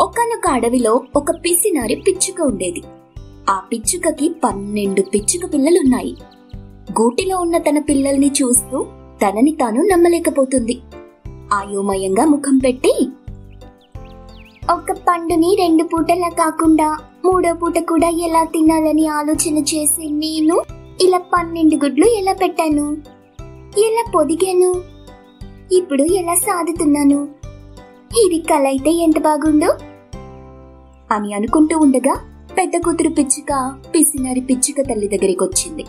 ఒక్కనొక అడవిలో ఒక పిసినారి పిచ్చుక ఉండేది ఆ పిచ్చుకకి పన్నెండు పిచ్చుక పిల్లలున్నాయి గూటిలో ఉన్న తన పిల్లల్ని చూస్తూ తనని తాను నమ్మలేకపోతుంది ఆయోమయంగా ముఖం పెట్టి ఒక పండుని రెండు పూటలా కాకుండా మూడో పూట కూడా ఎలా తినాలని ఆలోచన చేసి నేను ఇలా పన్నెండు గుడ్లు ఎలా పెట్టాను ఎలా పొదిగాను ఇప్పుడు ఎలా సాదుతున్నాను ఇది కల అయితే ఎంత బాగుందో అని అనుకుంటూ ఉండగా పెద్ద కూతురు పిచ్చుక పిసినారి పిచ్చుక తల్లి దగ్గరికి వచ్చింది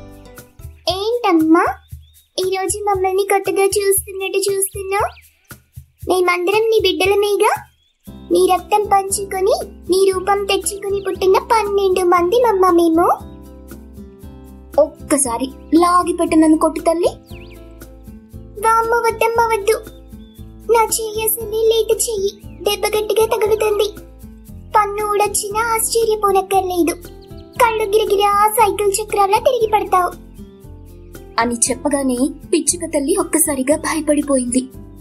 ఏంటమ్మా ఈరోజు మమ్మల్ని కొత్తగా చూస్తున్నట్టు చూస్తున్నా మేమందరం నీ బిడ్డలమేగా నీ రక్తం పంచుకొని నీ రూపం తెచ్చుకొని పుట్టిన పన్నెండు మంది మమ్మ మేము ఒక్కసారి లాగి పెట్టు నన్ను కొట్టు తల్లి వామ్మ వద్దమ్మ వద్దు నా చెయ్యి అసలే లేత చెయ్యి దెబ్బ గట్టిగా తగులుతుంది పన్ను ఊడొచ్చినా ఆశ్చర్యపోనక్కర్లేదు కళ్ళు గిరగిరా సైకిల్ చక్రాలా తిరిగి పడతావు అని చెప్పగానే పిచ్చుక తల్లి ఒక్కసారిగా భయపడిపోయింది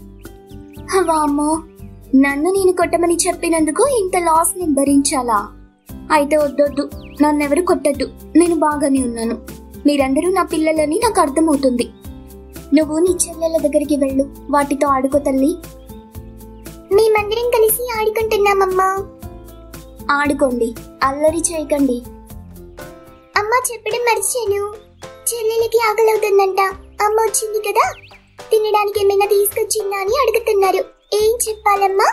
వామ్మో నన్ను నేను కొట్టమని చెప్పినందుకు ఇంత లాస్ నేను భరించాలా అయితే వద్దొద్దు నన్నెవరు కొట్టద్దు నేను బాగానే ఉన్నాను మీరందరూ నా పిల్లలని నాకు అర్థమవుతుంది నువ్వు నీ చెల్లెల దగ్గరికి వెళ్ళు వాటితో ఆడుకో తల్లి మేమందరం కలిసి ఆడుకుంటున్నామమ్మా ఆడుకోండి అల్లరి చేయకండి అమ్మ చెప్పడం మర్చాను చెల్లెలకి ఆకలవుతుందంట అమ్మ వచ్చింది కదా తినడానికి ఏమైనా తీసుకొచ్చిందా అని అడుగుతున్నారు ఏం చెప్పాలమ్మా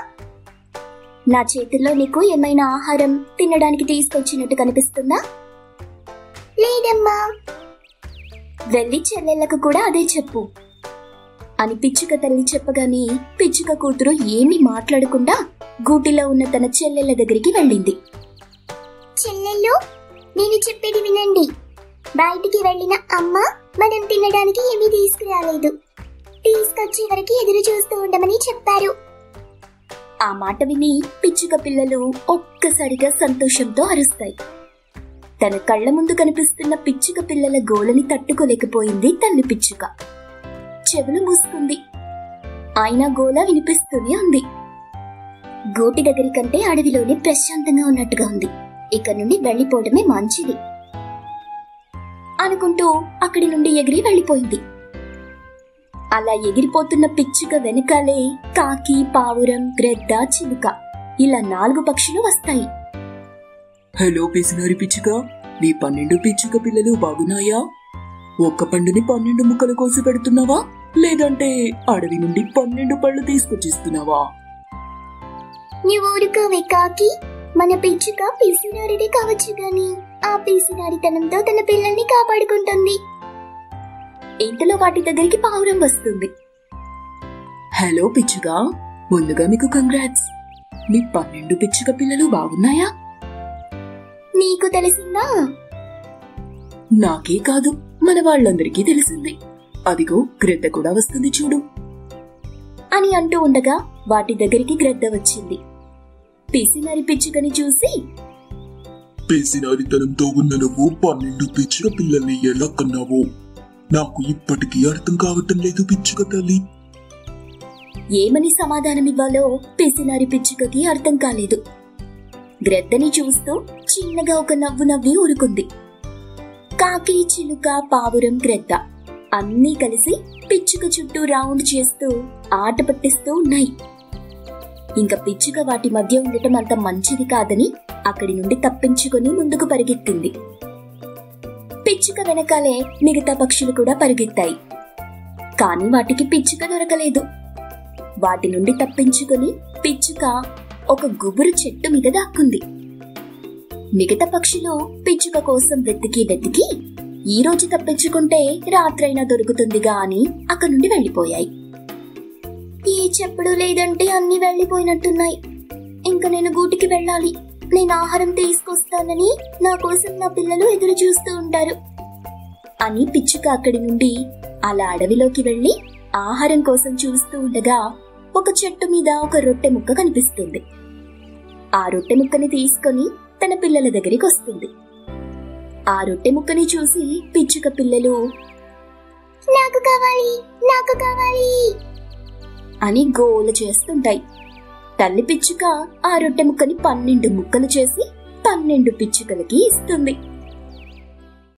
నా చేతుల్లో నీకు ఏమైనా ఆహారం తినడానికి తీసుకొచ్చినట్టు కనిపిస్తుందా లేదమ్మా వెళ్ళి చెల్లెళ్ళకు కూడా అదే చెప్పు అని పిచ్చుక తల్లి చెప్పగానే పిచ్చుక కూతురు ఏమీ మాట్లాడకుండా గూటిలో ఉన్న తన చెల్లెళ్ళ దగ్గరికి వెళ్ళింది చెల్లెళ్ళు నేను చెప్పేది వినండి బయటికి వెళ్ళిన అమ్మ మనం తినడానికి ఏమీ తీసుకురాలేదు తీసుకొచ్చే వరకు ఎదురు చూస్తూ ఉండమని చెప్పారు ఆ మాట విని పిచ్చుక పిల్లలు ఒక్కసారిగా సంతోషంతో అరుస్తాయి తన కళ్ళ ముందు కనిపిస్తున్న పిచ్చుక పిల్లల గోలని తట్టుకోలేకపోయింది తల్లి పిచ్చుక చెవులు మూసుకుంది అయినా గోల వినిపిస్తూనే ఉంది గూటి దగ్గరి కంటే అడవిలోనే ప్రశాంతంగా ఉన్నట్టుగా ఉంది ఇక నుండి వెళ్ళిపోవడమే మంచిది అనుకుంటూ అక్కడి నుండి ఎగిరి వెళ్ళిపోయింది అలా ఎగిరిపోతున్న పిచ్చుక వెనకాలే కాకి పావురం గ్రెద్ద చిలుక ఇలా నాలుగు పక్షులు వస్తాయి హలో పిసినారి పిచ్చుక నీ పన్నెండు పిచ్చుక పిల్లలు బాగున్నాయా ఒక్క పండుని పన్నెండు ముక్కలు కోసి పెడుతున్నావా లేదంటే అడవి నుండి పన్నెండు పళ్ళు తీసుకొచ్చిస్తున్నావా నువ్వు ఊరుకోవే కాకి మన పిచ్చుక పిసినారిది కావచ్చు గాని ఆ పిసినారితనంతో తన పిల్లల్ని కాపాడుకుంటుంది ఇంతలో వాటి దగ్గరికి పావురం వస్తుంది హలో పిచ్చుక ముందుగా మీకు కంగ్రాట్స్ నీ పన్నెండు పిచ్చుక పిల్లలు బాగున్నాయా నీకు తెలిసిందా నాకే కాదు మన వాళ్ళందరికీ తెలిసింది అదిగో గ్రెద్ద కూడా వస్తుంది చూడు అని అంటూ ఉండగా వాటి దగ్గరికి గ్రద్ద వచ్చింది పిసినరి పిచ్చుకని చూసి పేసినారితనంతో ఉన్న నువ్వు పన్నెండు పిచ్చుక పిల్లల్ని ఎలా కన్నావో నాకు ఇప్పటికీ అర్థం కావటం లేదు పిచ్చుక తల్లి ఏమని సమాధానమివ్వాలో పిసినారి పిచ్చుకకి అర్థం కాలేదు గ్రద్దని చూస్తూ చిన్నగా ఒక నవ్వు నవ్వి ఊరుకుంది కాకి చిలుక పావురం గ్రద్ద అన్నీ కలిసి పిచ్చుక చుట్టూ రౌండ్ చేస్తూ ఆట పట్టిస్తూ ఉన్నాయి ఇంకా పిచ్చుక వాటి మధ్య ఉండటం అంత మంచిది కాదని అక్కడి నుండి తప్పించుకొని ముందుకు పరిగెత్తింది పిచ్చుక వెనకాలే మిగతా పక్షులు కూడా పరిగెత్తాయి కానీ వాటికి పిచ్చుక దొరకలేదు వాటి నుండి తప్పించుకొని పిచ్చుక ఒక గుబురు చెట్టు మీద దాక్కుంది మిగతా పక్షులు పిచ్చుక కోసం వెతికి వెతికి ఈ రోజు తప్పించుకుంటే రాత్రైనా దొరుకుతుందిగా అని అక్కడి నుండి వెళ్ళిపోయాయి ఈ చెప్పుడు లేదంటే అన్ని వెళ్ళిపోయినట్టున్నాయి ఇంకా నేను గూటికి వెళ్ళాలి నేను ఆహారం తీసుకొస్తానని నా కోసం నా పిల్లలు ఎదురు చూస్తూ ఉంటారు అని పిచ్చుక అక్కడి నుండి అలా అడవిలోకి వెళ్లి ఆహారం కోసం చూస్తూ ఉండగా ఒక చెట్టు మీద ఒక రొట్టె ముక్క కనిపిస్తుంది ఆ రొట్టె ముక్కని తీసుకొని తన పిల్లల దగ్గరికి వస్తుంది ఆ రొట్టె ముక్కని చూసి పిచ్చుక పిల్లలు నాకు కావాలి నాకు కావాలి అని గోల చేస్తుంటాయి తల్లి పిచ్చుక ఆ రొట్టె ముక్కని పన్నెండు ముక్కలు చేసి పన్నెండు పిచ్చుకలకి ఇస్తుంది